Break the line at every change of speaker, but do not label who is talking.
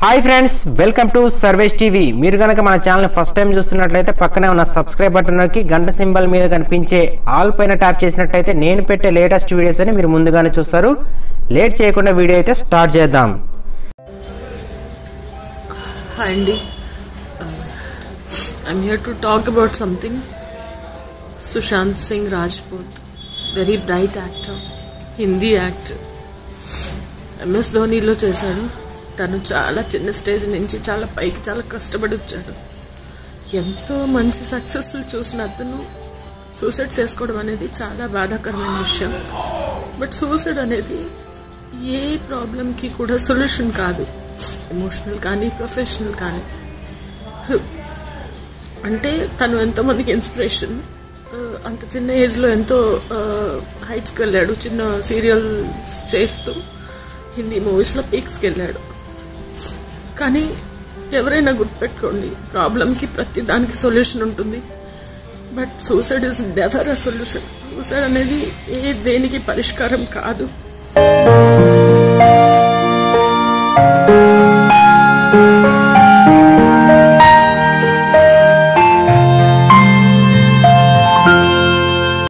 hi friends welcome to surveys TV మీరు కనుక మన ఛానల్ ఫస్ట్ టైం చూస్తున్నట్లయితే పక్కనే ఉన్న సబ్స్క్రైబ్ బటన్ నొక్కి గంట సింబల్ మీద కనిపించే ఆల్ పైన ట్యాప్ చేసినట్లయితే నేను పెట్టే లేటెస్ట్ వీడియోస్ అని మీరు ముందుగానే చూస్తారు లేట్ చేయకుండా వీడియో అయితే స్టార్ట్ చేద్దాం
హాయ్ అండి I'm here to talk about something Sushant Singh Rajput very bright actor Hindi actor MS ధోనిలో చేశాడు తను చాలా చిన్న స్టేజ్ నుంచి చాలా పైకి చాలా కష్టపడి వచ్చాడు ఎంతో మంచి సక్సెస్ఫుల్ చూసిన అతను సూసైడ్ చేసుకోవడం అనేది చాలా బాధాకరమైన విషయం బట్ సూసైడ్ అనేది ఏ ప్రాబ్లంకి కూడా సొల్యూషన్ కాదు ఎమోషనల్ కానీ ప్రొఫెషనల్ కానీ అంటే తను ఎంతోమందికి ఇన్స్పిరేషన్ అంత చిన్న ఏజ్లో ఎంతో హైట్స్కి వెళ్ళాడు చిన్న సీరియల్స్ చేస్తూ హిందీ మూవీస్లో పీక్స్కి వెళ్ళాడు కానీ ఎవరైనా గుర్తుపెట్టుకోండి ప్రాబ్లంకి ప్రతి దానికి సొల్యూషన్ ఉంటుంది but suicide is never a solution suicide అనేది ఏ దేనికి పరిష్కారం కాదు